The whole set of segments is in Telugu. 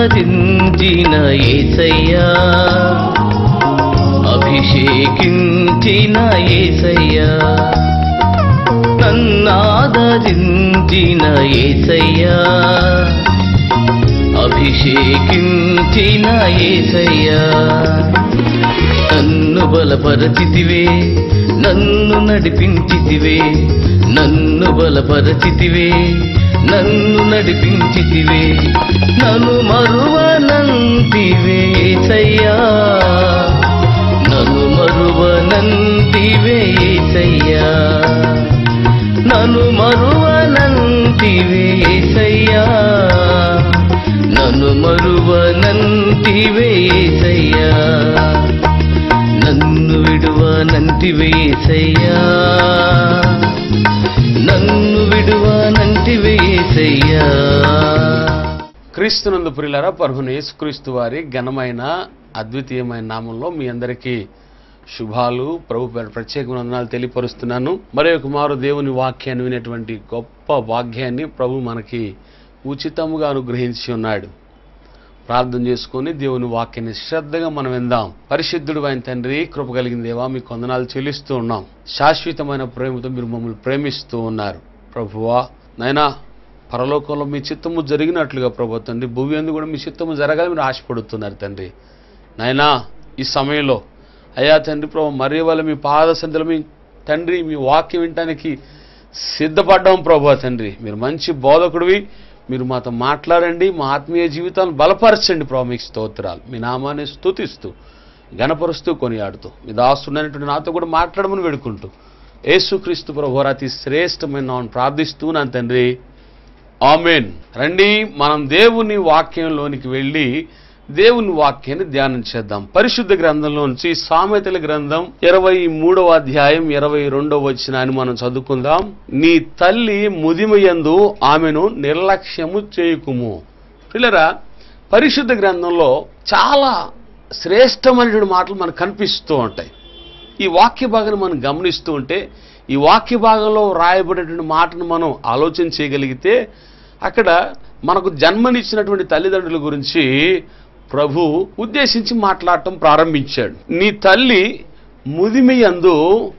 నన్నాదరించిన ఏసయ్యా అభిషేకించిన ఏసయ్యా నన్నాదరించిన ఏసయ్యా అభిషేకించిన ఏసయ్యా నన్ను బలపరచితివే నన్ను నడిపించితివే నన్ను బలపరచితివే నన్ను నడిపించితివే నన్ను మరువనంతివే ఏసయ్యా నన్ను మరువనంతివే ఏసయ్యా నన్ను మరువనంతివే ఏసయ్యా నన్ను మరువనంతివే ఏసయ్యా నన్ను విడువనంటివే ఏసయ్యా నన్ను విడువనంటివే ఏసయ్యా క్రీస్తునందు ప్రియులారా పరుగున యేసుక్రీస్తు వారి ఘనమైన అద్వితీయమైన నామంలో మీ అందరికీ శుభాలు ప్రభు పేర ప్రత్యేక వందనాలు తెలియపరుస్తున్నాను మరి ఒక మారు దేవుని వాక్యాన్ని వినేటువంటి గొప్ప భాగ్యాన్ని ప్రభు మనకి ఉచితముగా అనుగ్రహించి ఉన్నాడు ప్రార్థన చేసుకొని దేవుని వాక్యాన్ని శ్రద్ధగా మనం విందాం పరిశుద్ధుడు అయిన తండ్రి కృప కలిగిన దేవా మీకు వందనాలు చెల్లిస్తూ ఉన్నాం శాశ్వతమైన ప్రేమతో మీరు మమ్మల్ని ప్రేమిస్తూ ఉన్నారు ప్రభువా నైనా పరలోకంలో మీ చిత్తము జరిగినట్లుగా ప్రభు తండ్రి భూమి అందు కూడా మీ చిత్తము జరగాలి మీరు ఆశపడుతున్నారు తండ్రి నాయనా ఈ సమయంలో అయ్యా తండ్రి ప్రభు మరి వాళ్ళ మీ పాద సందులో మీ తండ్రి మీ వాక్యం వినటానికి సిద్ధపడ్డాం ప్రభు తండ్రి మీరు మంచి బోధకుడివి మీరు మాతో మాట్లాడండి మా ఆత్మీయ జీవితాలను బలపరచండి ప్రభు మీకు స్తోత్రాలు మీ నామాన్ని స్తుతిస్తూ గణపరుస్తూ కొనియాడుతూ మీ దాస్తున్నటువంటి నాతో కూడా మాట్లాడమని వేడుకుంటూ యేసుక్రీస్తు ప్రభు అతి శ్రేష్టమైన నామమున ప్రార్థిస్తూ నా తండ్రి ఆమెన్ రండి మనం దేవుని వాక్యంలోనికి వెళ్ళి దేవుని వాక్యాన్ని ధ్యానం చేద్దాం పరిశుద్ధ గ్రంథంలో నుంచి సామెతల గ్రంథం ఇరవై మూడవ అధ్యాయం ఇరవై రెండవ వచనాన్ని మనం చదువుకుందాం నీ తల్లి ముదిమయందు ఆమెను నిర్లక్ష్యము చేయకుము పిల్లరా పరిశుద్ధ గ్రంథంలో చాలా శ్రేష్టమైనటువంటి మాటలు మనకు కనిపిస్తూ ఉంటాయి ఈ వాక్య భాగాన్ని మనం గమనిస్తూ ఉంటే ఈ వాక్య భాగంలో రాయబడేటువంటి మాటను మనం ఆలోచన చేయగలిగితే అక్కడ మనకు జన్మనిచ్చినటువంటి తల్లిదండ్రుల గురించి ప్రభు ఉద్దేశించి మాట్లాడటం ప్రారంభించాడు నీ తల్లి ముదిమి యందు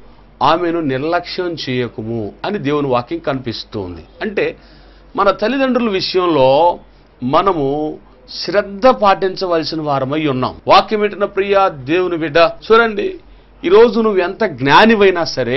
ఆమెను నిర్లక్ష్యం చేయకుము అని దేవుని వాక్యం కనిపిస్తుంది అంటే మన తల్లిదండ్రుల విషయంలో మనము శ్రద్ధ పాటించవలసిన వారమై ఉన్నాం వాక్యం పెట్టిన ప్రియ దేవుని బిడ్డ చూడండి ఈరోజు నువ్వు ఎంత జ్ఞానివైనా సరే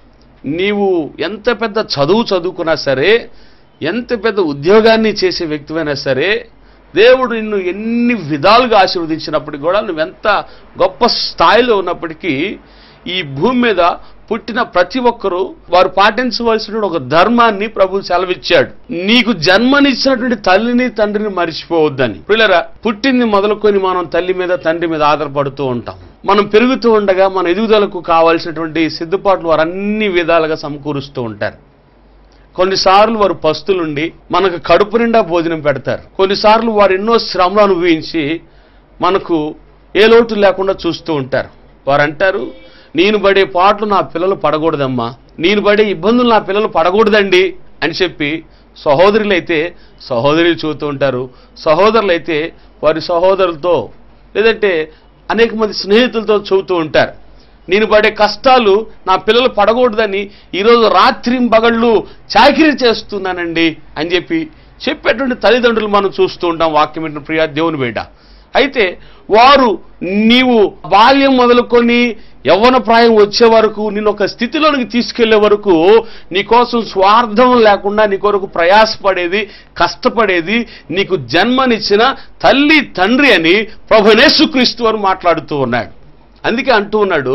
నీవు ఎంత పెద్ద చదువు చదువుకున్నా సరే ఎంత పెద్ద ఉద్యోగాన్ని చేసే వ్యక్తివైనా సరే దేవుడు నిన్ను ఎన్ని విధాలుగా ఆశీర్వదించినప్పటికీ కూడా నువ్వెంత గొప్ప స్థాయిలో ఉన్నప్పటికీ ఈ భూమి మీద పుట్టిన ప్రతి ఒక్కరూ వారు పాటించవలసిన ఒక ధర్మాన్ని ప్రభు సెలవిచ్చాడు నీకు జన్మనిచ్చినటువంటి తల్లిని తండ్రిని మర్చిపోవద్దని పిల్లరా పుట్టింది మొదలుకొని మనం తల్లి మీద తండ్రి మీద ఆధారపడుతూ ఉంటాం మనం పెరుగుతూ ఉండగా మన ఎదుగుదలకు కావాల్సినటువంటి సిద్ధపాట్లు వారు అన్ని విధాలుగా సమకూరుస్తూ ఉంటారు కొన్నిసార్లు వారు పస్తులుండి మనకు కడుపు నిండా భోజనం పెడతారు కొన్నిసార్లు వారు ఎన్నో శ్రమలు అనుభవించి మనకు ఏ లోటు లేకుండా చూస్తూ ఉంటారు వారు అంటారు నేను పడే పాటలు నా పిల్లలు పడకూడదమ్మా నేను పడే ఇబ్బందులు నా పిల్లలు పడకూడదండి అని చెప్పి సహోదరులు అయితే సహోదరులు చూస్తూ ఉంటారు సహోదరులు అయితే వారి సహోదరులతో లేదంటే అనేక మంది స్నేహితులతో చూస్తూ ఉంటారు నేను పడే కష్టాలు నా పిల్లలు పడకూడదని ఈరోజు రాత్రి బగళ్ళు చాకిరీ చేస్తున్నానండి అని చెప్పి చెప్పేటువంటి తల్లిదండ్రులు మనం చూస్తూ ఉంటాం వాక్యం ఏంటంటే ప్రియా దేవుని బిడ్డ అయితే వారు నీవు బాల్యం మొదలుకొని యవ్వన ప్రాయం వచ్చే వరకు నిన్ను ఒక స్థితిలోనికి తీసుకెళ్లే వరకు నీ కోసం స్వార్థం లేకుండా నీ కొరకు ప్రయాసపడేది కష్టపడేది నీకు జన్మనిచ్చిన తల్లి తండ్రి అని ప్రభునేసుక్రీస్తు వారు మాట్లాడుతూ ఉన్నాడు అందుకే అంటూ ఉన్నాడు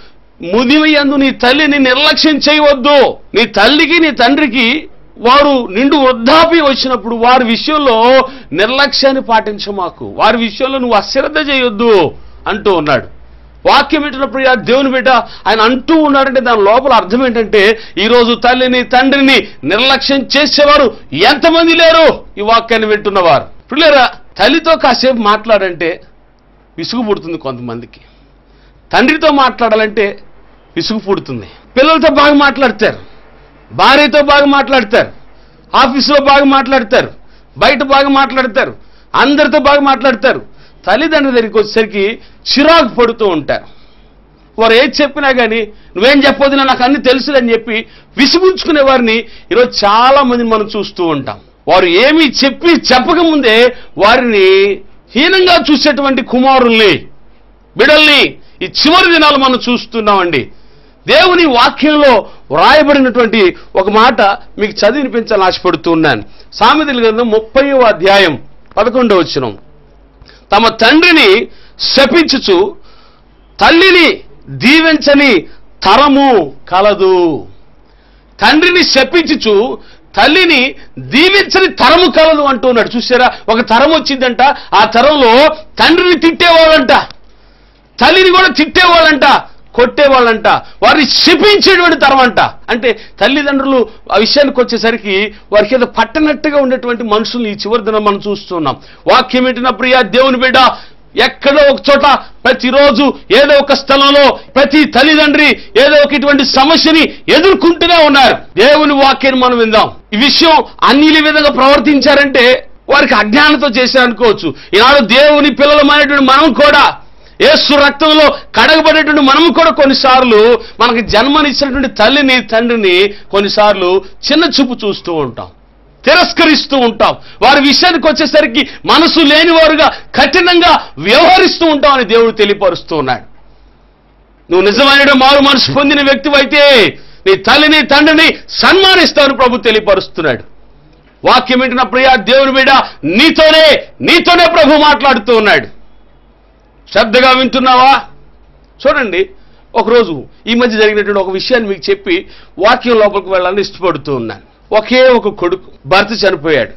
ముదిమయందు నీ తల్లిని నిర్లక్ష్యం చేయవద్దు నీ తల్లికి నీ తండ్రికి వారు నిండు వృద్ధాప్యం వచ్చినప్పుడు వారి విషయంలో నిర్లక్ష్యాన్ని పాటించమాకు వారి విషయంలో నువ్వు అశ్రద్ధ చేయొద్దు అంటూ ఉన్నాడు వాక్యం ఏంటన్న ప్రియ దేవుని బిడ్డ ఆయన అంటూ ఉన్నాడంటే దాని లోపల అర్థం ఏంటంటే ఈరోజు తల్లిని తండ్రిని నిర్లక్ష్యం చేసేవారు ఎంతమంది లేరు ఈ వాక్యాన్ని వింటున్నవారు పిల్లరా తల్లితో కాసేపు మాట్లాడంటే విసుగు పుడుతుంది కొంతమందికి తండ్రితో మాట్లాడాలంటే విసుగు పుడుతుంది పిల్లలతో బాగా మాట్లాడతారు భార్యతో బాగా మాట్లాడతారు ఆఫీసులో బాగా మాట్లాడతారు బయట బాగా మాట్లాడతారు అందరితో బాగా మాట్లాడతారు తల్లిదండ్రుల దగ్గరికి వచ్చేసరికి చిరాకు పడుతూ ఉంటారు వారు ఏది చెప్పినా కానీ నువ్వేం చెప్పొద్దు నాకు అన్ని తెలుసులని చెప్పి విసిగుంచుకునే వారిని ఈరోజు చాలా మందిని మనం చూస్తూ ఉంటాం వారు ఏమీ చెప్పి చెప్పకముందే వారిని హీనంగా చూసేటువంటి కుమారుల్ని బిడల్ని ఈ చివరి దినాలు మనం చూస్తున్నామండి దేవుని వాక్యంలో వ్రాయబడినటువంటి ఒక మాట మీకు చదివినిపించాలని ఆశపడుతూ ఉన్నాను సామెతల గ్రంథం ముప్పై అధ్యాయం పదకొండవ వచనం తమ తండ్రిని శపించుచు తల్లిని దీవించని తరము కలదు తండ్రిని శపించుచు తల్లిని దీవించని తరము కలదు అంటున్నాడు చూసారా ఒక తరం వచ్చిందంట ఆ తరంలో తండ్రిని తిట్టేవాళ్ళంట తల్లిని కూడా తిట్టేవాళ్ళంట కొట్టేవాళ్ళంట వారిని శపించేటువంటి తరం అంట అంటే తల్లిదండ్రులు ఆ విషయానికి వచ్చేసరికి వారికి ఏదో పట్టనట్టుగా ఉండేటువంటి మనుషుల్ని ఈ చివరి దినం మనం చూస్తున్నాం వాక్యం ఏంటిన ప్రియ దేవుని బిడ్డ ఎక్కడో ఒక చోట ప్రతిరోజు ఏదో ఒక స్థలంలో ప్రతి తల్లిదండ్రి ఏదో ఒక ఇటువంటి సమస్యని ఎదుర్కొంటూనే ఉన్నారు దేవుని వాక్యాన్ని మనం విందాం ఈ విషయం అన్ని విధంగా ప్రవర్తించారంటే వారికి అజ్ఞానంతో చేశారనుకోవచ్చు ఈనాడు దేవుని పిల్లలమైనటువంటి మనం కూడా యేసు రక్తంలో కడగబడేటువంటి మనం కూడా కొన్నిసార్లు మనకి జన్మనిచ్చినటువంటి తల్లిని తండ్రిని కొన్నిసార్లు చిన్న చూపు చూస్తూ ఉంటాం తిరస్కరిస్తూ ఉంటాం వారి విషయానికి వచ్చేసరికి మనసు లేనివారుగా కఠినంగా వ్యవహరిస్తూ ఉంటాం అని దేవుడు తెలియపరుస్తూ ఉన్నాడు నువ్వు నిజమైన మారు మనసు పొందిన వ్యక్తివైతే నీ తల్లిని తండ్రిని సన్మానిస్తావని ప్రభు తెలియపరుస్తున్నాడు వాక్యం వింటున్న ప్రియా దేవుని మీద నీతోనే నీతోనే ప్రభు మాట్లాడుతూ ఉన్నాడు శ్రద్ధగా వింటున్నావా చూడండి ఒకరోజు ఈ మధ్య జరిగినటువంటి ఒక విషయాన్ని మీకు చెప్పి వాక్యం లోపలికి వెళ్ళాలని ఇష్టపడుతూ ఉన్నాను ఒకే ఒక కొడుకు భర్త చనిపోయాడు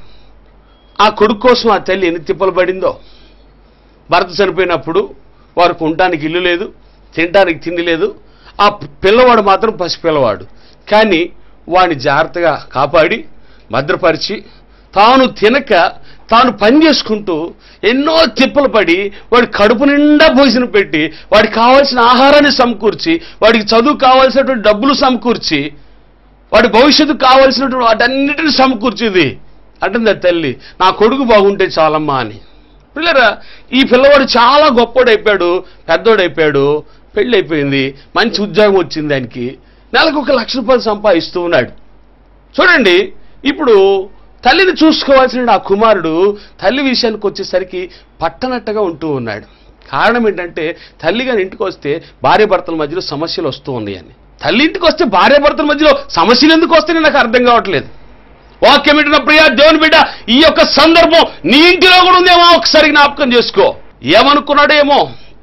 ఆ కొడుకు కోసం ఆ తల్లి ఎన్ని తిప్పలు పడిందో భర్త చనిపోయినప్పుడు వారికి ఉండటానికి ఇల్లు లేదు తినడానికి తిండి లేదు ఆ పిల్లవాడు మాత్రం పసిపిల్లవాడు కానీ వాడిని జాగ్రత్తగా కాపాడి భద్రపరిచి తాను తినక తాను పని చేసుకుంటూ ఎన్నో తిప్పలు పడి వాడి కడుపు నిండా భోజనం పెట్టి వాడికి కావాల్సిన ఆహారాన్ని సమకూర్చి వాడికి చదువు కావాల్సినటువంటి డబ్బులు సమకూర్చి వాడి భవిష్యత్తు కావాల్సినటువంటి వాటన్నిటిని సమకూర్చింది అంటుంది ఆ తల్లి నా కొడుకు బాగుంటే చాలమ్మా అని పిల్లరా ఈ పిల్లవాడు చాలా గొప్పోడైపోయాడు పెద్దోడైపోయాడు పెళ్ళి అయిపోయింది మంచి ఉద్యోగం వచ్చింది దానికి నెలకు ఒక లక్ష రూపాయలు సంపాదిస్తూ ఉన్నాడు చూడండి ఇప్పుడు తల్లిని చూసుకోవాల్సిన ఆ కుమారుడు తల్లి విషయానికి వచ్చేసరికి పట్టనట్టుగా ఉంటూ ఉన్నాడు కారణం ఏంటంటే తల్లి గారి ఇంటికి వస్తే భార్య భర్తల మధ్యలో సమస్యలు వస్తూ ఉన్నాయని తల్లి ఇంటికి వస్తే భార్య భర్తల మధ్యలో సమస్యలు ఎందుకు వస్తాయని నాకు అర్థం కావట్లేదు వాక్యం ఏంటన్న ప్రియా దేవుని బిడ్డ ఈ యొక్క సందర్భం నీ ఇంటిలో కూడా ఉందేమో ఒకసారి జ్ఞాపకం చేసుకో ఏమనుకున్నాడేమో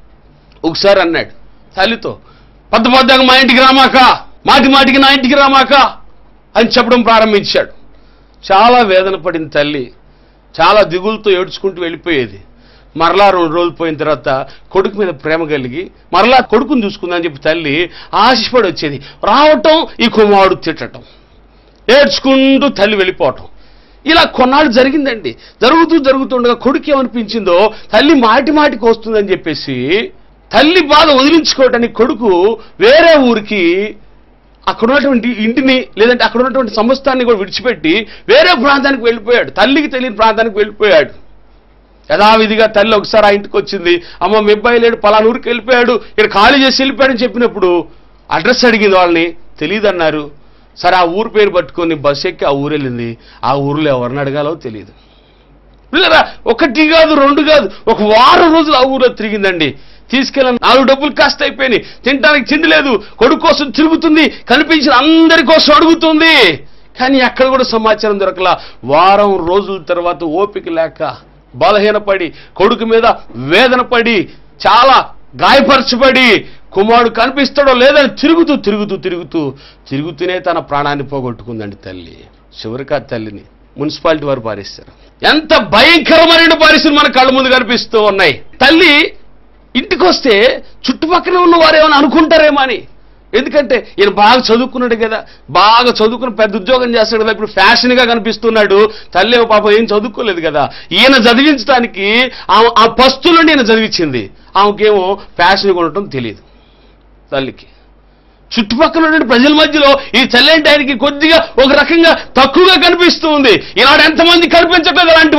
ఒకసారి అన్నాడు తల్లితో పద్ద పద్దాక మా ఇంటికి రామాక మాటి మాటికి నా ఇంటికి రామాక అని చెప్పడం ప్రారంభించాడు చాలా వేదన పడింది తల్లి చాలా దిగులతో ఏడ్చుకుంటూ వెళ్ళిపోయేది మరలా రెండు రోజులు పోయిన తర్వాత కొడుకు మీద ప్రేమ కలిగి మరలా కొడుకుని చూసుకుందని చెప్పి తల్లి ఆశపడి వచ్చేది రావటం ఈ కుమారుడు తిట్టటం ఏడ్చుకుంటూ తల్లి వెళ్ళిపోవటం ఇలా కొన్నాళ్ళు జరిగిందండి జరుగుతూ జరుగుతుండగా కొడుకు ఏమనిపించిందో తల్లి మాటి మాటికి వస్తుందని చెప్పేసి తల్లి బాధ వదిలించుకోవటానికి కొడుకు వేరే ఊరికి అక్కడ ఉన్నటువంటి ఇంటిని లేదంటే అక్కడ ఉన్నటువంటి సంస్థాన్ని కూడా విడిచిపెట్టి వేరే ప్రాంతానికి వెళ్ళిపోయాడు తల్లికి తెలియని ప్రాంతానికి వెళ్ళిపోయాడు యథావిధిగా తల్లి ఒకసారి ఆ ఇంటికి వచ్చింది అమ్మ మీ అబ్బాయి లేడు పలానా ఊరికి వెళ్ళిపోయాడు ఇక్కడ ఖాళీ చేసి వెళ్ళిపోయాడని చెప్పినప్పుడు అడ్రస్ అడిగింది వాళ్ళని తెలియదన్నారు సరే ఆ ఊరు పేరు పట్టుకొని బస్ ఎక్కి ఆ ఊరు వెళ్ళింది ఆ ఊరిలో ఎవరిని అడగాలో తెలియదు పిల్లరా ఒకటి కాదు రెండు కాదు ఒక వారం రోజులు ఆ ఊరిలో తిరిగిందండి తీసుకెళ్ళిన నాలుగు డబ్బులు కాస్త అయిపోయినాయి తినడానికి తిండి లేదు కొడుకు కోసం తిరుగుతుంది కనిపించిన అందరి కోసం అడుగుతుంది కానీ అక్కడ కూడా సమాచారం దొరకలా వారం రోజుల తర్వాత ఓపిక లేక బలహీనపడి కొడుకు మీద వేదన పడి చాలా గాయపరచబడి కుమారుడు కనిపిస్తాడో లేదని తిరుగుతూ తిరుగుతూ తిరుగుతూ తిరుగుతూనే తన ప్రాణాన్ని పోగొట్టుకుందండి తల్లి చివరికి ఆ తల్లిని మున్సిపాలిటీ వారు పారేస్తారు ఎంత భయంకరమైన పరిస్థితులు మన కళ్ళ ముందు కనిపిస్తూ ఉన్నాయి తల్లి ఇంటికి వస్తే చుట్టుపక్కల ఉన్న వారు ఏమైనా అనుకుంటారేమో అని ఎందుకంటే ఈయన బాగా చదువుకున్నాడు కదా బాగా చదువుకుని పెద్ద ఉద్యోగం చేస్తాడు కదా ఇప్పుడు ఫ్యాషన్గా కనిపిస్తున్నాడు తల్లి ఏమో పాపం ఏం చదువుకోలేదు కదా ఈయన చదివించడానికి ఆమె ఆ పస్తులని ఈయన చదివించింది ఆమెకేమో ఫ్యాషన్ కొనటం తెలియదు తల్లికి చుట్టుపక్కల ఉన్న ప్రజల మధ్యలో ఈ తల్లి ఆయనకి కొద్దిగా ఒక రకంగా తక్కువగా కనిపిస్తూ ఉంది ఈనాడు ఎంతమంది కనిపించట్లేదు అలాంటి వారు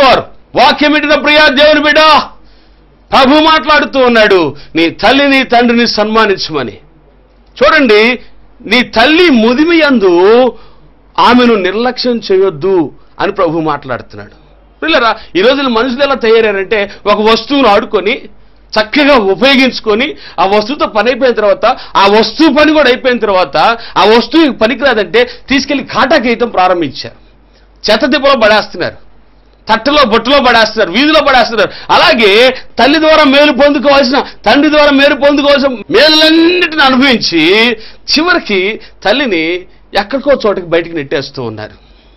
వాక్యం వింటున్న ప్రియా దేవుని బిడ్డ ప్రభు మాట్లాడుతూ ఉన్నాడు నీ తల్లిని తండ్రిని సన్మానించమని చూడండి నీ తల్లి ముదిమి యందు ఆమెను నిర్లక్ష్యం చేయొద్దు అని ప్రభు మాట్లాడుతున్నాడు పిల్లరా ఈ రోజున మనుషులు ఎలా తయారారంటే ఒక వస్తువును ఆడుకొని చక్కగా ఉపయోగించుకొని ఆ వస్తువుతో పని అయిపోయిన తర్వాత ఆ వస్తువు పని కూడా అయిపోయిన తర్వాత ఆ వస్తువు పనికిరాదంటే తీసుకెళ్లి కాటాకేయటం ప్రారంభించారు చెత్త దిబ్బలో పడేస్తున్నారు తట్టలో బొట్టులో పడేస్తున్నారు వీధిలో పడేస్తున్నారు అలాగే తల్లి ద్వారా మేలు పొందుకోవాల్సిన తండ్రి ద్వారా మేలు పొందుకోవాల్సిన మేలులన్నిటిని అనుభవించి చివరికి తల్లిని ఎక్కడికో చోటకి బయటికి నెట్టేస్తూ ఉన్నారు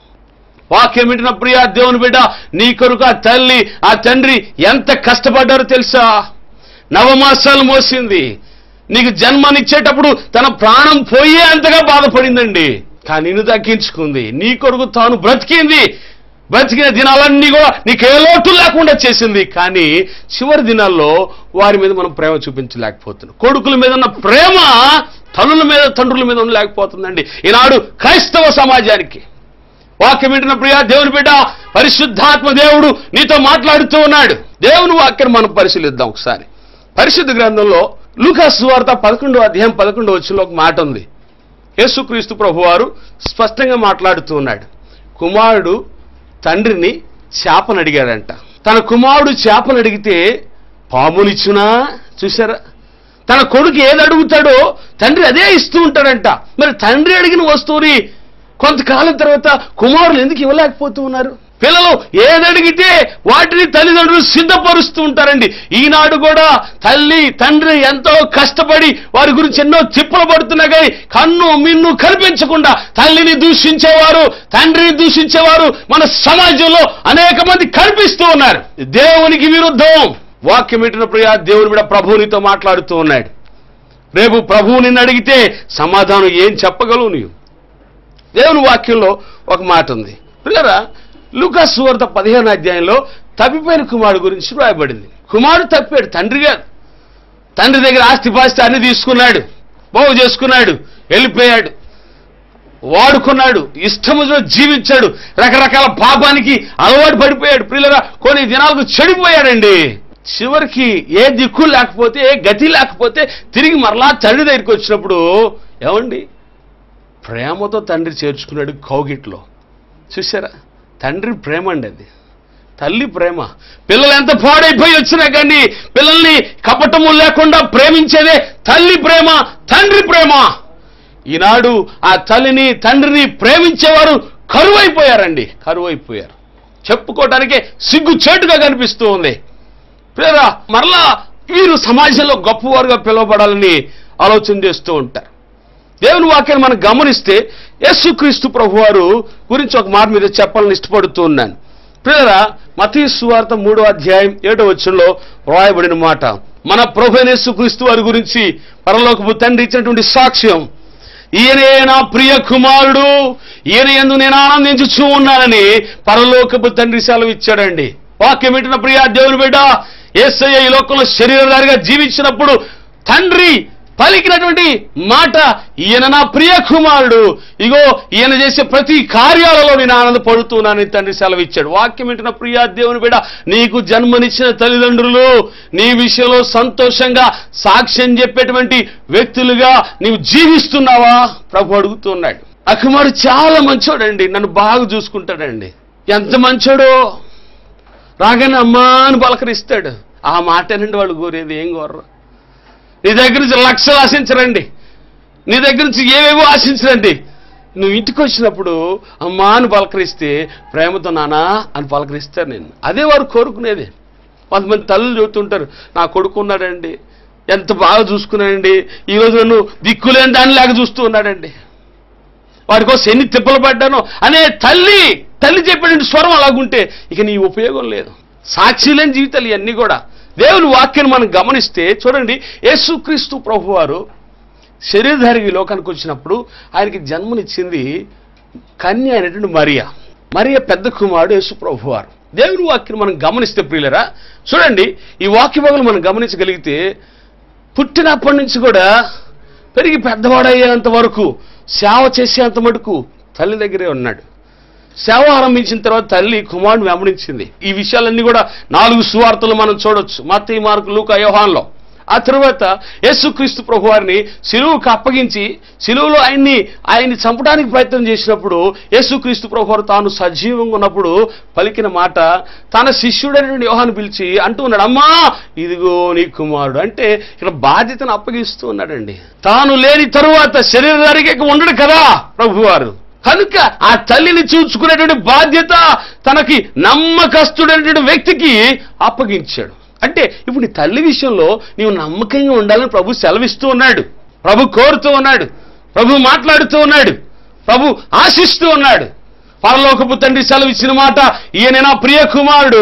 వాక్యం వింటున్న ప్రియ దేవుని బిడ్డ నీ కొరకు ఆ తల్లి ఆ తండ్రి ఎంత కష్టపడ్డారో తెలుసా నవమాసాలు మోసింది నీకు జన్మనిచ్చేటప్పుడు తన ప్రాణం పోయే అంతగా బాధపడిందండి కానీ నిన్ను దక్కించుకుంది నీ కొరకు తాను బ్రతికింది బ్రతికిన దినాలన్నీ కూడా నీకు ఏ లోటు లేకుండా చేసింది కానీ చివరి దినాల్లో వారి మీద మనం ప్రేమ చూపించలేకపోతున్నాం కొడుకుల మీద ఉన్న ప్రేమ తల్లుల మీద తండ్రుల మీద ఉండలేకపోతుందండి ఈనాడు క్రైస్తవ సమాజానికి వాక్యం వింటున్న ప్రియా దేవుని బిడ్డ పరిశుద్ధాత్మ దేవుడు నీతో మాట్లాడుతూ ఉన్నాడు దేవుని వాక్యం మనం పరిశీలిద్దాం ఒకసారి పరిశుద్ధ గ్రంథంలో లూకాసు వార్త పదకొండో అధ్యాయం పదకొండో వచ్చిన ఒక మాట ఉంది యేసుక్రీస్తు ప్రభువారు స్పష్టంగా మాట్లాడుతూ ఉన్నాడు కుమారుడు తండ్రిని చేపను అడిగాడంట తన కుమారుడు చేపను అడిగితే పామునిచ్చునా చూసారా తన కొడుకు ఏది అడుగుతాడో తండ్రి అదే ఇస్తూ ఉంటాడంట మరి తండ్రి అడిగిన వస్తువుని కొంతకాలం తర్వాత కుమారులు ఎందుకు ఇవ్వలేకపోతూ ఉన్నారు పిల్లలు ఏదడిగితే వాటిని తల్లిదండ్రులు సిద్ధపరుస్తూ ఉంటారండి ఈనాడు కూడా తల్లి తండ్రి ఎంతో కష్టపడి వారి గురించి ఎన్నో తిప్పలు పడుతున్నా కానీ కన్ను మిన్ను కనిపించకుండా తల్లిని దూషించేవారు తండ్రిని దూషించేవారు మన సమాజంలో అనేక మంది కనిపిస్తూ ఉన్నారు దేవునికి విరుద్ధం వాక్యం పెట్టిన ప్రియా దేవుని కూడా ప్రభువునితో మాట్లాడుతూ ఉన్నాడు రేపు ప్రభువు నిన్ను అడిగితే సమాధానం ఏం చెప్పగలవు నీవు దేవుని వాక్యంలో ఒక మాట ఉంది పిల్లరా లూకాస్ సువార్త పదిహేను అధ్యాయంలో తప్పిపోయిన కుమారుడు గురించి రాయబడింది కుమారుడు తప్పాడు తండ్రి కాదు తండ్రి దగ్గర ఆస్తిపాస్తి అన్ని తీసుకున్నాడు బాగు చేసుకున్నాడు వెళ్ళిపోయాడు వాడుకున్నాడు ఇష్టముతో జీవించాడు రకరకాల పాపానికి అలవాటు పడిపోయాడు పిల్లరా కొన్ని దినాలకు చెడిపోయాడండి చివరికి ఏ దిక్కు లేకపోతే ఏ గతి లేకపోతే తిరిగి మరలా తండ్రి దగ్గరికి వచ్చినప్పుడు ఏమండి ప్రేమతో తండ్రి చేర్చుకున్నాడు కౌగిట్లో చూసారా తండ్రి ప్రేమ అండి అది తల్లి ప్రేమ పిల్లలు ఎంత పాడైపోయి వచ్చినా కానీ పిల్లల్ని కపటము లేకుండా ప్రేమించేదే తల్లి ప్రేమ తండ్రి ప్రేమ ఈనాడు ఆ తల్లిని తండ్రిని ప్రేమించేవారు కరువైపోయారండి కరువైపోయారు చెప్పుకోవటానికే సిగ్గు చేటుగా కనిపిస్తూ ఉంది పిల్లరా మరలా వీరు సమాజంలో గొప్పవారుగా పిలువబడాలని ఆలోచన చేస్తూ ఉంటారు దేవుని వాక్యాన్ని మనం గమనిస్తే యేసుక్రీస్తు ప్రభువారు గురించి ఒక మాట మీద చెప్పాలని ఇష్టపడుతూ ఉన్నాను ప్రియరా మతీ సువార్త మూడో అధ్యాయం ఏడో వచ్చంలో వ్రాయబడిన మాట మన ప్రభు అయిన యేసుక్రీస్తు వారి గురించి పరలోకపు తండ్రి ఇచ్చినటువంటి సాక్ష్యం ఈయనే నా ప్రియ కుమారుడు ఈయన ఎందు నేను ఆనందించుచూ ఉన్నానని పరలోకపు తండ్రి సెలవు ఇచ్చాడండి వాక్యం వింటున్న ప్రియ దేవుని బిడ్డ ఏసయ్య ఈ లోకంలో శరీరధారిగా జీవించినప్పుడు తండ్రి పలికినటువంటి మాట ఈయన నా ప్రియ కుమారుడు ఇగో ఈయన చేసే ప్రతి కార్యాలలో నేను ఆనందపడుతున్నానని తండ్రి సెలవిచ్చాడు వాక్యం వింటున్న ప్రియ దేవుని బిడ్డ నీకు జన్మనిచ్చిన తల్లిదండ్రులు నీ విషయంలో సంతోషంగా సాక్ష్యం చెప్పేటువంటి వ్యక్తులుగా నీవు జీవిస్తున్నావా ప్రభు అడుగుతున్నాడు ఆ కుమారుడు చాలా మంచోడండి నన్ను బాగా చూసుకుంటాడండి ఎంత మంచోడో రాగానే అమ్మా అని పలకరిస్తాడు ఆ మాటేనండి వాళ్ళు కోరేది ఏం కోరరు నీ దగ్గర నుంచి లక్షలు ఆశించరండి నీ దగ్గర నుంచి ఏవేవో ఆశించరండి నువ్వు ఇంటికి వచ్చినప్పుడు అమ్మా అని పలకరిస్తే ప్రేమతో నానా అని పలకరిస్తారు నేను అదే వారు కోరుకునేది కొంతమంది తల్లులు చెబుతుంటారు నా కొడుకు ఉన్నాడండి ఎంత బాగా చూసుకున్నాడండి ఈరోజు నన్ను దిక్కులేని దాని లాగా చూస్తూ ఉన్నాడండి వాడి కోసం ఎన్ని తిప్పలు పడ్డానో అనే తల్లి తల్లి చెప్పిన స్వరం అలాగుంటే ఇక నీ ఉపయోగం లేదు సాక్షి లేని జీవితాలు ఇవన్నీ కూడా దేవుని వాక్యాన్ని మనం గమనిస్తే చూడండి యేసుక్రీస్తు ప్రభువారు శరీరధారికి ఈ లోకానికి వచ్చినప్పుడు ఆయనకి జన్మనిచ్చింది కన్య అయినటువంటి మరియా మరియ పెద్ద కుమారుడు యేసు ప్రభువారు దేవుని వాక్యం మనం గమనిస్తే ప్రియులరా చూడండి ఈ వాక్య భాగం మనం గమనించగలిగితే పుట్టినప్పటి నుంచి కూడా పెరిగి పెద్దవాడయ్యేంత వరకు సేవ చేసేంత మటుకు తల్లి దగ్గరే ఉన్నాడు సేవ ఆరంభించిన తర్వాత తల్లి కుమారుని వెంబడించింది ఈ విషయాలన్నీ కూడా నాలుగు సువార్తలు మనం చూడొచ్చు మత్తయి మార్కు లూకా యోహాన్లో ఆ తరువాత యేసుక్రీస్తు ప్రభు వారిని సిలువుకు అప్పగించి సిలువులో ఆయన్ని ఆయన్ని చంపడానికి ప్రయత్నం చేసినప్పుడు యేసుక్రీస్తు ప్రభు వారు తాను సజీవంగా ఉన్నప్పుడు పలికిన మాట తన శిష్యుడైన యోహాను పిలిచి అంటూ ఉన్నాడు అమ్మా ఇదిగో నీ కుమారుడు అంటే ఇక్కడ బాధ్యతను అప్పగిస్తూ ఉన్నాడండి తాను లేని తరువాత శరీరానికి ఇక ఉండడు కదా ప్రభువారు కనుక ఆ తల్లిని చూసుకునేటువంటి బాధ్యత తనకి నమ్మకస్తుడైనటువంటి వ్యక్తికి అప్పగించాడు అంటే ఇప్పుడు నీ తల్లి విషయంలో నీవు నమ్మకంగా ఉండాలని ప్రభు సెలవిస్తూ ఉన్నాడు ప్రభు కోరుతూ ఉన్నాడు ప్రభు మాట్లాడుతూ ఉన్నాడు ప్రభు ఆశిస్తూ ఉన్నాడు పరలోకపు తండ్రి సెలవిచ్చిన మాట ఈయన నా ప్రియ కుమారుడు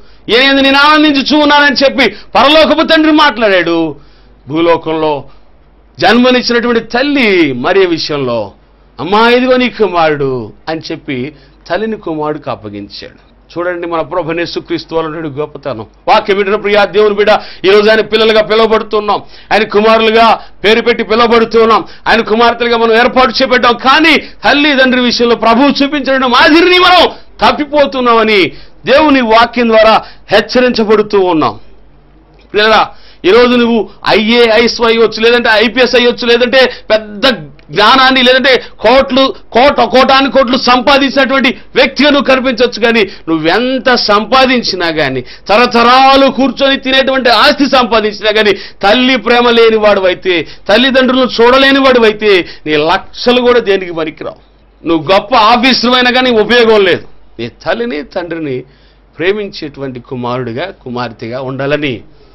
ఈయన నేను ఆనందించుచూ ఉన్నానని చెప్పి పరలోకపు తండ్రి మాట్లాడాడు భూలోకంలో జన్మనిచ్చినటువంటి తల్లి మరే విషయంలో అమ్మా ఇదిగో నీ కుమారుడు అని చెప్పి తల్లిని కుమారుడికి అప్పగించాడు చూడండి మన ప్రభునే సుక్రీస్తు వాళ్ళ గొప్పతనం వాక్యం వింటున్న ప్రియా దేవుని బిడ్డ ఈ రోజు ఆయన పిల్లలుగా పిలువబడుతున్నాం ఆయన కుమారులుగా పేరు పెట్టి పిలువబడుతున్నాం ఆయన కుమార్తెలుగా మనం ఏర్పాటు చేపెట్టాం కానీ తల్లి తండ్రి విషయంలో ప్రభువు చూపించిన మాదిరిని మనం తప్పిపోతున్నామని దేవుని వాక్యం ద్వారా హెచ్చరించబడుతూ ఉన్నాం పిల్లరా ఈరోజు నువ్వు ఐఏఎస్ అయ్యొచ్చు లేదంటే ఐపీఎస్ అయ్యొచ్చు లేదంటే పెద్ద జ్ఞానాన్ని లేదంటే కోట్లు కోట కోటాని కోట్లు సంపాదించినటువంటి వ్యక్తిగా నువ్వు కనిపించవచ్చు కానీ నువ్వెంత సంపాదించినా కానీ తరతరాలు కూర్చొని తినేటువంటి ఆస్తి సంపాదించినా కానీ తల్లి ప్రేమ లేని వాడువైతే తల్లిదండ్రులను చూడలేని వాడువైతే నీ లక్షలు కూడా దేనికి పనికిరావు నువ్వు గొప్ప ఆఫీసులైనా కానీ ఉపయోగం లేదు నీ తల్లిని తండ్రిని ప్రేమించేటువంటి కుమారుడిగా కుమార్తెగా ఉండాలని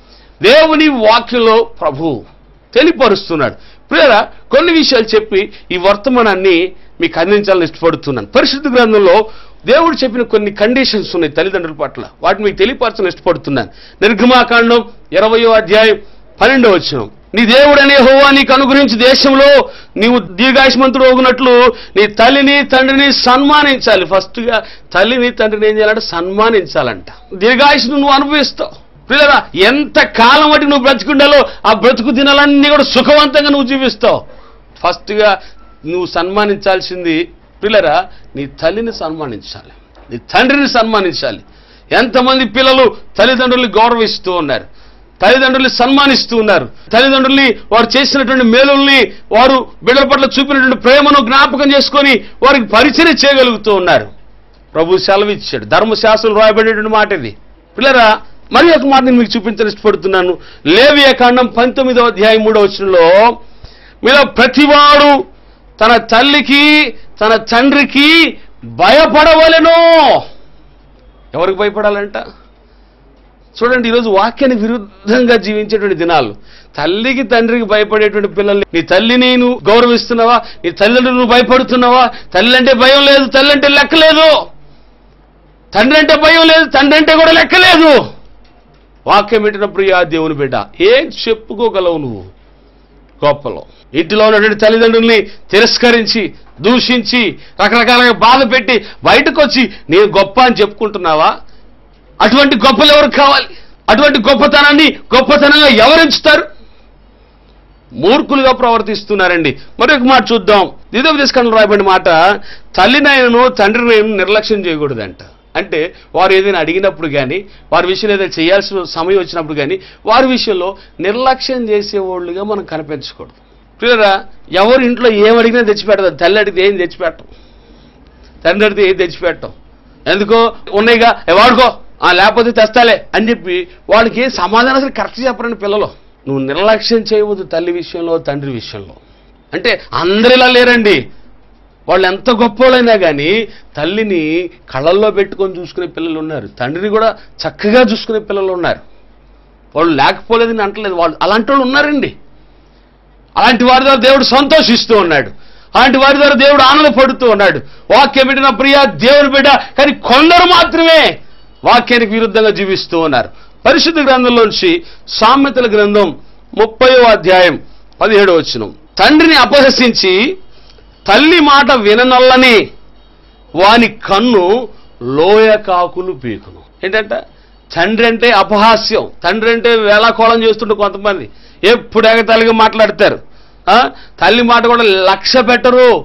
దేవుని వాక్యంలో ప్రభు తెలియపరుస్తున్నాడు ప్రియరా కొన్ని విషయాలు చెప్పి ఈ వర్తమానాన్ని మీకు అందించాలని ఇష్టపడుతున్నాను పరిశుద్ధ గ్రంథంలో దేవుడు చెప్పిన కొన్ని కండిషన్స్ ఉన్నాయి తల్లిదండ్రుల పట్ల వాటిని మీకు తెలియపరచని ఇష్టపడుతున్నాను నిర్గమాకాండం ఇరవయో అధ్యాయం పన్నెండో వచ్చిన నీ దేవుడనే హోవా నీకు అనుగ్రహించి దేశంలో నీవు దీర్ఘాయుష్మంతుడు ఓగునట్లు నీ తల్లిని తండ్రిని సన్మానించాలి ఫస్ట్గా తల్లిని తండ్రిని ఏం చేయాలంటే సన్మానించాలంట దీర్ఘాయుష్ను నువ్వు అనుభవిస్తావు పిల్లరా ఎంత కాలం బట్టి నువ్వు బ్రతికుండాలో ఆ బ్రతుకు దినాలన్నీ కూడా సుఖవంతంగా నువ్వు జీవిస్తావు ఫస్ట్గా నువ్వు సన్మానించాల్సింది పిల్లరా నీ తల్లిని సన్మానించాలి నీ తండ్రిని సన్మానించాలి ఎంతమంది పిల్లలు తల్లిదండ్రుల్ని గౌరవిస్తూ ఉన్నారు తల్లిదండ్రుల్ని సన్మానిస్తూ ఉన్నారు తల్లిదండ్రుల్ని వారు చేసినటువంటి మేలుల్ని వారు బిడ్డల పట్ల చూపినటువంటి ప్రేమను జ్ఞాపకం చేసుకొని వారికి పరిచయం చేయగలుగుతూ ఉన్నారు ప్రభు సెలవిచ్చాడు ధర్మశాస్త్రం రాయబడేటువంటి మాట ఇది పిల్లరా మరి ఒక మాట నేను మీకు చూపించని ఇష్టపడుతున్నాను లేవియ కాండం పంతొమ్మిదవ అధ్యాయం మూడవ వచనంలో మీలో ప్రతివాడు తన తల్లికి తన తండ్రికి భయపడవలెను ఎవరికి భయపడాలంట చూడండి ఈరోజు వాక్యానికి విరుద్ధంగా జీవించేటువంటి దినాలు తల్లికి తండ్రికి భయపడేటువంటి పిల్లల్ని నీ తల్లిని నువ్వు గౌరవిస్తున్నావా నీ తల్లిదండ్రులు నువ్వు భయపడుతున్నావా తల్లి అంటే భయం లేదు తల్లి అంటే లెక్క లేదు తండ్రి అంటే భయం లేదు తండ్రి అంటే కూడా లెక్క లేదు వాక్యం పెట్టిన ప్రియా దేవుని బిడ్డ ఏం చెప్పుకోగలవు నువ్వు గొప్పలో ఇంటిలో ఉన్నటువంటి తల్లిదండ్రుల్ని తిరస్కరించి దూషించి రకరకాలుగా బాధ పెట్టి బయటకు వచ్చి నేను గొప్ప అని చెప్పుకుంటున్నావా అటువంటి గొప్పలు ఎవరు కావాలి అటువంటి గొప్పతనాన్ని గొప్పతనంగా ఎవరు ఎంచుతారు మూర్ఖులుగా ప్రవర్తిస్తున్నారండి మరొక మాట చూద్దాం ద్వితోపదేశకంలో రాయబడిన మాట తల్లినైనను తండ్రినైనా నిర్లక్ష్యం చేయకూడదంట అంటే వారు ఏదైనా అడిగినప్పుడు కానీ వారి విషయంలో ఏదైనా చేయాల్సిన సమయం వచ్చినప్పుడు కానీ వారి విషయంలో నిర్లక్ష్యం చేసేవాళ్ళుగా మనం కనిపించకూడదు క్లియరా ఎవరు ఇంట్లో ఏం అడిగినా తెచ్చిపెడతారు తల్లి అడిగితే ఏం తెచ్చిపెట్టం తండ్రి అడిగితే ఏం తెచ్చిపెట్టం ఎందుకో ఉన్నాయిగా "ఏ వాడుకో ఆ, లేకపోతే తెస్తాలే అని చెప్పి వాళ్ళకి ఏం సమాధానం అసలు కరెక్ట్ చెప్పరండి పిల్లలు నువ్వు నిర్లక్ష్యం చేయవద్దు తల్లి విషయంలో తండ్రి విషయంలో అంటే అందరిలా లేరండి వాళ్ళు ఎంత గొప్పవాళ్ళైనా కానీ తల్లిని కళ్ళల్లో పెట్టుకొని చూసుకునే పిల్లలు ఉన్నారు తండ్రిని కూడా చక్కగా చూసుకునే పిల్లలు ఉన్నారు వాళ్ళు లేకపోలేదని అంటలేదు వాళ్ళు అలాంటి వాళ్ళు ఉన్నారండి అలాంటి వారి ద్వారా దేవుడు సంతోషిస్తూ ఉన్నాడు అలాంటి వారి ద్వారా దేవుడు ఆనందపడుతూ ఉన్నాడు వాక్యం పెట్టిన ప్రియ దేవుని బిడ్డ కానీ కొందరు మాత్రమే వాక్యానికి విరుద్ధంగా జీవిస్తూ ఉన్నారు పరిశుద్ధ గ్రంథంలోంచి సామెతల గ్రంథం ముప్పయో అధ్యాయం పదిహేడో వచ్చిన తండ్రిని అపహసించి తల్లి మాట విననల్లని వాని కన్ను లోయ కాకులు పీకును ఏంటంట తండ్రి అంటే అపహాస్యం తండ్రి అంటే వేళాకోళం చేస్తుంటే కొంతమంది ఎప్పుడు ఎగతాళిగా మాట్లాడతారు ఆ? తల్లి మాట కూడా లక్ష్య పెట్టరు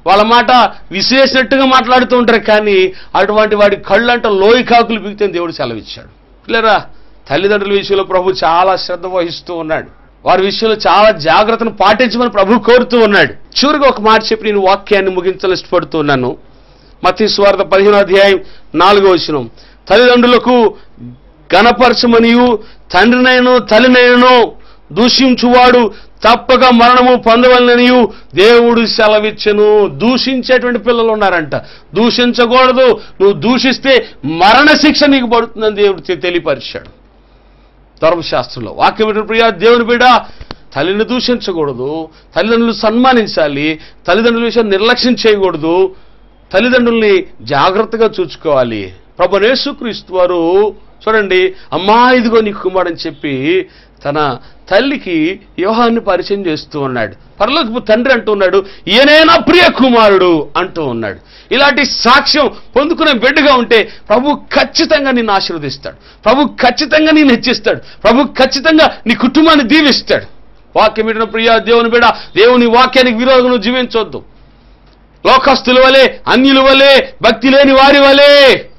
వాళ్ళ మాట విశేషట్టుగా మాట్లాడుతూ ఉంటారు కానీ అటువంటి వాడి కళ్ళంట లోయి కాకులు బిగితే దేవుడు సెలవిచ్చాడు లేరా తల్లిదండ్రుల విషయంలో ప్రభు చాలా శ్రద్ధ వహిస్తూ ఉన్నాడు వారి విషయంలో చాలా జాగ్రత్తను పాటించమని ప్రభు కోరుతూ ఉన్నాడు చివరిగా ఒక మాట చెప్పి నేను వాక్యాన్ని ముగించాలని ఇష్టపడుతూ ఉన్నాను మత్తి స్వార్థ పదిహేను అధ్యాయం నాలుగో వచనం తల్లిదండ్రులకు గణపరచమనియు తండ్రినైను తల్లినైనను దూషించువాడు తప్పక మరణము పొందవలననియు దేవుడు సెలవిచ్చెను దూషించేటువంటి పిల్లలు ఉన్నారంట దూషించకూడదు నువ్వు దూషిస్తే మరణ శిక్ష నీకు పడుతుందని దేవుడు తె- తెలియపరిచాడు ధర్మశాస్త్రంలో వాక్యం వింటున్న ప్రియా దేవుని బిడ్డ తల్లిని దూషించకూడదు తల్లిదండ్రులు సన్మానించాలి తల్లిదండ్రుల విషయం నిర్లక్ష్యం చేయకూడదు తల్లిదండ్రుల్ని జాగ్రత్తగా చూసుకోవాలి ప్రభు యేసుక్రీస్తు వారు చూడండి అమ్మా ఇదిగో నీ కుమారుడని చెప్పి తన తల్లికి యోహాన్ని పరిచయం చేస్తూ ఉన్నాడు పరలోకపు తండ్రి అంటూ ఉన్నాడు ఈయనే నా ప్రియ కుమారుడు అంటూ ఉన్నాడు ఇలాంటి సాక్ష్యం పొందుకునే బిడ్డగా ఉంటే ప్రభు ఖచ్చితంగా నిన్ను ఆశీర్వదిస్తాడు ప్రభు ఖచ్చితంగా నేను హెచ్చిస్తాడు ప్రభు ఖచ్చితంగా నీ కుటుంబాన్ని దీవిస్తాడు వాక్యం వింటున్న ప్రియ దేవుని బిడ్డ దేవుని వాక్యానికి విరోధం నువ్వు జీవించొద్దు లోకస్తుల వలె అన్యుల వలె భక్తి లేని వారి వలె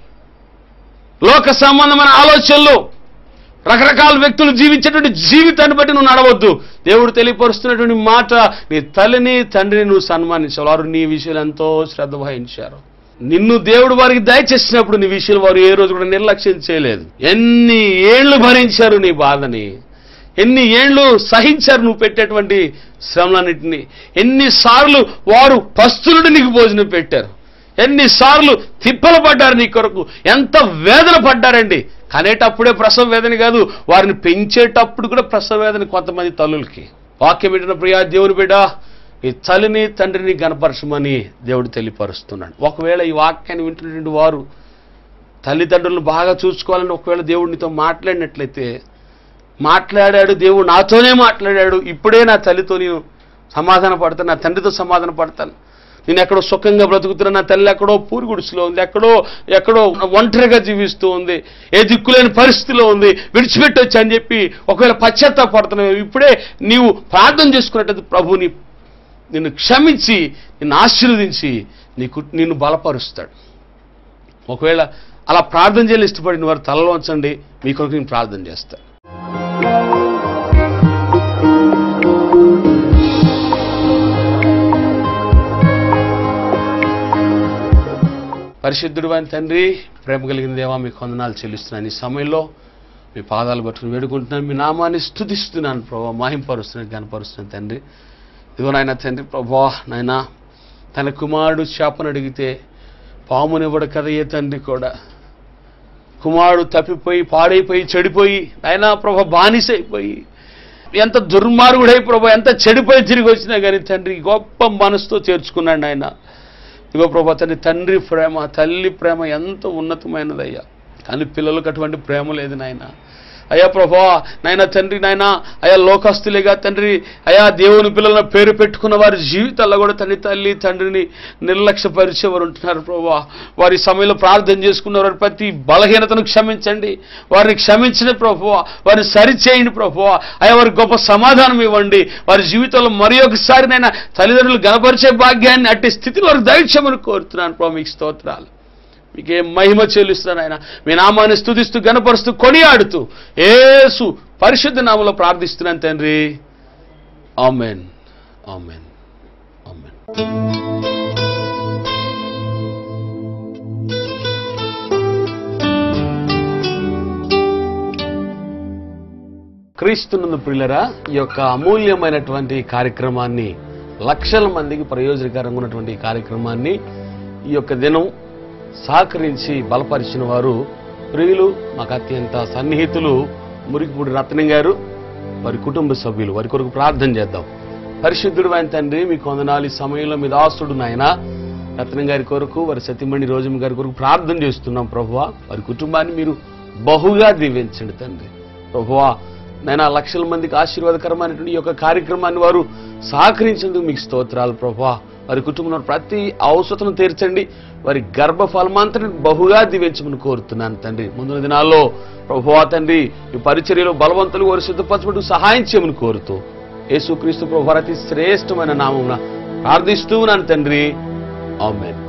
లోక సంబంధమైన ఆలోచనలు రకరకాల వ్యక్తులు జీవించేటువంటి జీవితాన్ని బట్టి నువ్వు నడవద్దు దేవుడు తెలియపరుస్తున్నటువంటి మాట నీ తల్లిని తండ్రిని నువ్వు సన్మానించావు వారు నీ విషయాలు ఎంతో శ్రద్ధ వహించారు నిన్ను దేవుడు వారికి దయచేసినప్పుడు నీ విషయాలు వారు ఏ రోజు కూడా నిర్లక్ష్యం చేయలేదు ఎన్ని ఏళ్లు భరించారు నీ బాధని ఎన్ని ఏళ్ళు సహించారు నువ్వు పెట్టేటువంటి శ్రమలన్నింటినీ ఎన్నిసార్లు వారు పస్తులుడు నీకు భోజనం పెట్టారు ఎన్నిసార్లు తిప్పలు పడ్డారు నీ కొరకు ఎంత వేదన పడ్డారండి కనేటప్పుడే ప్రసవ వేదన కాదు వారిని పెంచేటప్పుడు కూడా ప్రసవ వేదన కొంతమంది తల్లులకి వాక్యం పెట్టిన ప్రియా దేవుని బిడ్డ ఈ తల్లిని తండ్రిని గనపరచమని దేవుడు తెలియపరుస్తున్నాడు ఒకవేళ ఈ వాక్యాన్ని వింటున్నటువంటి వారు తల్లిదండ్రులను బాగా చూసుకోవాలని ఒకవేళ దేవుడు నీతో మాట్లాడినట్లయితే మాట్లాడాడు దేవుడు నాతోనే మాట్లాడాడు ఇప్పుడే నా తల్లితో నేను సమాధాన పడతాను నా తండ్రితో సమాధాన పడతాను నేను ఎక్కడో సుఖంగా బ్రతుకుతున్నా నా తల్లి ఎక్కడో పూరి గుడిసెలో ఉంది ఎక్కడో ఎక్కడో ఒంటరిగా జీవిస్తూ ఉంది ఏ దిక్కులేని పరిస్థితిలో ఉంది విడిచిపెట్టొచ్చు అని చెప్పి ఒకవేళ పశ్చాత్తాపడుతున్నావు ఇప్పుడే నీవు ప్రార్థన చేసుకున్నట్టు ప్రభుని నిన్ను క్షమించి నిన్ను ఆశీర్వదించి నీకు నిన్ను బలపరుస్తాడు ఒకవేళ అలా ప్రార్థన చేయాలి ఇష్టపడిన వారు తలలో ఉంచండి మీ కొరకు నేను ప్రార్థన చేస్తాను పరిశుద్ధుడు అని తండ్రి ప్రేమ కలిగిన దేవా మీకు వందనాలు చెల్లిస్తున్నాను ఈ సమయంలో మీ పాదాలు పట్టుకుని వేడుకుంటున్నాను మీ నామాన్ని స్థుతిస్తున్నాను ప్రభావ మాహింపరుస్తున్నాను కనపరుస్తున్నాను తండ్రి ఇదిగో నాయన తండ్రి ప్రభా నాయన తన కుమారుడు చేపను అడిగితే పామునివ్వడు కదా ఏ తండ్రి కూడా కుమారుడు తప్పిపోయి పాడైపోయి చెడిపోయి ఆయన ప్రభ బానిసైపోయి ఎంత దుర్మార్గుడై ప్రభా ఎంత చెడిపోయి తిరిగి వచ్చినా కానీ తండ్రి గొప్ప మనసుతో చేర్చుకున్నాడు ఆయన ఇగో ప్రభా తండ్రి తండ్రి ప్రేమ తల్లి ప్రేమ ఎంత ఉన్నతమైనదయ్యా కానీ పిల్లలకు అటువంటి ప్రేమ లేదు నాయన అయ్యా ప్రభా నాయన తండ్రి నాయన అయా లోకస్తులేగా తండ్రి అయా దేవుని పిల్లల పేరు పెట్టుకున్న వారి జీవితాల్లో కూడా తండ్రి తల్లి తండ్రిని నిర్లక్ష్యపరిచేవారు ఉంటున్నారు ప్రభా వారి సమయంలో ప్రార్థన చేసుకున్న వారి ప్రతి బలహీనతను క్షమించండి వారిని క్షమించిన ప్రభు వారిని సరిచేయండి ప్రభు అయ్యా వారికి గొప్ప సమాధానం ఇవ్వండి వారి జీవితంలో మరి ఒకసారి నైనా తల్లిదండ్రులు గనపరిచే భాగ్యాన్ని అట్టి స్థితిలో వారికి దైక్షమని కోరుతున్నాను ప్రభు మీకు స్తోత్రాలు మీకే మహిమ చెల్లిస్తున్నాను ఆయన మీ నామాన్ని స్తుతిస్తూ గనపరుస్తూ కొనియాడుతూ ఏసు పరిశుద్ధ నామంలో ప్రార్థిస్తున్నాను తండ్రి ఆమెన్ ఆమెన్ ఆమెన్ క్రీస్తునందు ప్రియులరా ఈ యొక్క అమూల్యమైనటువంటి కార్యక్రమాన్ని లక్షల మందికి ప్రయోజనకరంగా ఉన్నటువంటి ఈ కార్యక్రమాన్ని ఈ యొక్క దినం సహకరించి బలపరిచిన వారు ప్రియులు మాకు అత్యంత సన్నిహితులు మురికిపూడి రత్నం గారు వారి కుటుంబ సభ్యులు వారి కొరకు ప్రార్థన చేద్దాం పరిశుద్ధుడు ఆయన తండ్రి మీకు వందనాలు ఈ సమయంలో మీ దాసుడు నాయన రత్నం గారి కొరకు వారి సతీమణి రోజమ్మ గారి కొరకు ప్రార్థన చేస్తున్నాం ప్రభువా వారి కుటుంబాన్ని మీరు బహుగా దీవించండి తండ్రి ప్రభువా నైనా లక్షల మందికి ఆశీర్వాదకరమైనటువంటి ఈ యొక్క కార్యక్రమాన్ని వారు సహకరించేందుకు మీకు స్తోత్రాలు ప్రభా వారి కుటుంబంలో ప్రతి అవసరతను తీర్చండి వారి గర్భ ఫలమంతని బహుగా దీవించమని కోరుతున్నాను తండ్రి ముందున్న దినాల్లో ప్రభువా తండ్రి ఈ పరిచర్యలో బలవంతులు వారు సిద్ధపరచబడి సహాయం చేయమని కోరుతూ యేసుక్రీస్తు ప్రభు అతి శ్రేష్టమైన నామమున ప్రార్థిస్తూ ఉన్నాను తండ్రి ఆమెన్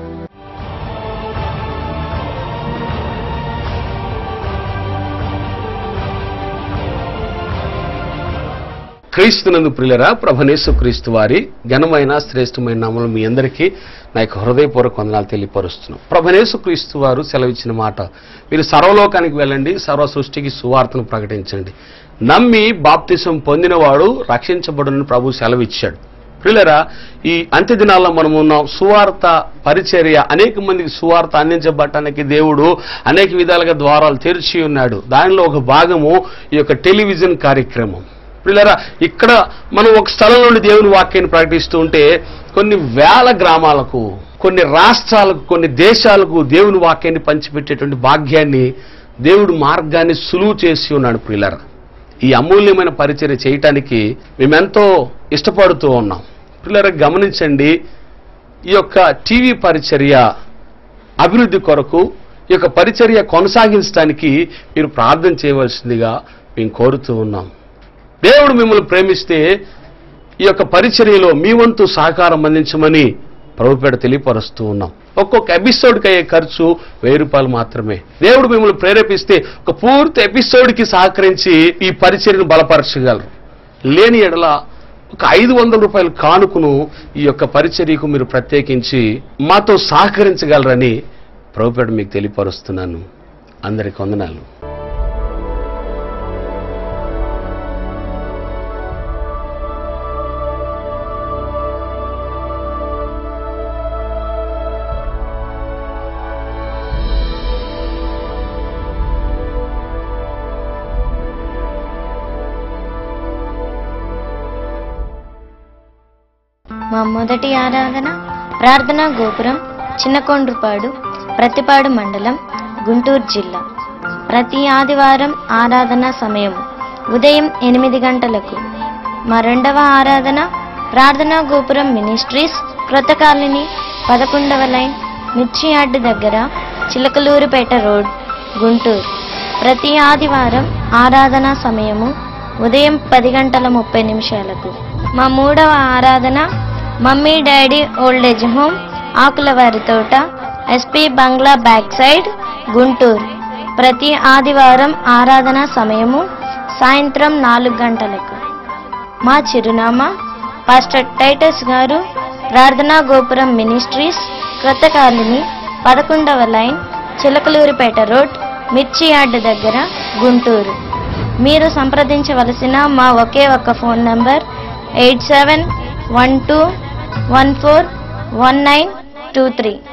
క్రీస్తునందు ప్రియులరా ప్రభనేసు క్రీస్తు వారి ఘనమైన శ్రేష్టమైన నామలు మీ అందరికీ నా యొక్క హృదయపూర్వక వందనాలు తెలియపరుస్తున్నాం ప్రభనేసు క్రీస్తు వారు సెలవిచ్చిన మాట మీరు సర్వలోకానికి వెళ్ళండి సర్వ సృష్టికి సువార్తను ప్రకటించండి నమ్మి బాప్తిసం పొందినవాడు రక్షించబడునని ప్రభు సెలవిచ్చాడు ప్రియులరా ఈ అంత్య దినాల్లో మనం ఉన్నాం సువార్త పరిచర్య అనేక మందికి సువార్త అందించబడటానికి దేవుడు అనేక విధాలుగా ద్వారాలు తెరిచి ఉన్నాడు దానిలో ఒక భాగము ఈ యొక్క టెలివిజన్ కార్యక్రమం పిల్లరా ఇక్కడ మనం ఒక స్థలం నుండి దేవుని వాక్యాన్ని ప్రకటిస్తూ ఉంటే కొన్ని వేల గ్రామాలకు కొన్ని రాష్ట్రాలకు కొన్ని దేశాలకు దేవుని వాక్యాన్ని పంచిపెట్టేటువంటి భాగ్యాన్ని దేవుడు మార్గాన్ని సులువు చేసి ఉన్నాడు పిల్లరా ఈ అమూల్యమైన పరిచర్య చేయటానికి మేమెంతో ఇష్టపడుతూ ఉన్నాం పిల్లరా గమనించండి ఈ యొక్క టీవీ పరిచర్య అభివృద్ధి కొరకు ఈ యొక్క పరిచర్య కొనసాగించడానికి మీరు ప్రార్థన చేయవలసిందిగా మేము కోరుతూ ఉన్నాం దేవుడు మిమ్మల్ని ప్రేమిస్తే ఈ యొక్క పరిచర్యలో మీ వంతు సహకారం అందించమని ప్రభుపేట తెలియపరుస్తూ ఉన్నాం ఒక్కొక్క ఎపిసోడ్కి అయ్యే ఖర్చు వెయ్యి రూపాయలు మాత్రమే దేవుడు మిమ్మల్ని ప్రేరేపిస్తే ఒక పూర్తి ఎపిసోడ్కి సహకరించి ఈ పరిచర్యను బలపరచగలరు లేని ఎడల ఒక ఐదు వందల రూపాయల కానుకను ఈ యొక్క పరిచర్యకు మీరు ప్రత్యేకించి మాతో సహకరించగలరని ప్రభుపేట మీకు తెలియపరుస్తున్నాను అందరికి వందనాలు మా మొదటి ఆరాధన ప్రార్థనా గోపురం చిన్నకొండ్రుపాడు ప్రతిపాడు మండలం గుంటూరు జిల్లా ప్రతి ఆదివారం ఆరాధన సమయం ఉదయం ఎనిమిది గంటలకు మా రెండవ ఆరాధన ప్రార్థనా గోపురం మినిస్ట్రీస్ క్రొత్త కాలనీ పదకొండవ లైన్ మిర్చి యార్డు దగ్గర చిలకలూరుపేట రోడ్ గుంటూరు ప్రతి ఆదివారం ఆరాధన సమయము ఉదయం పది గంటల ముప్పై నిమిషాలకు మా మూడవ Aradhana mummy daddy old age home ఆకులవారి తోట ఎస్పీ బంగ్లా బ్యాక్ సైడ్ గుంటూరు ప్రతి ఆదివారం ఆరాధన సమయము సాయంత్రం నాలుగు గంటలకు మా చిరునామా పాస్టర్ టైటస్ గారు ప్రార్థనా గోపురం మినిస్ట్రీస్ క్రొత్త కాలనీ పదకొండవ line Chilakaluripet road Mirchi yard దగ్గర గుంటూరు మీరు సంప్రదించవలసిన మా ఒకే ఒక్క phone number eight seven one two one four one nine two three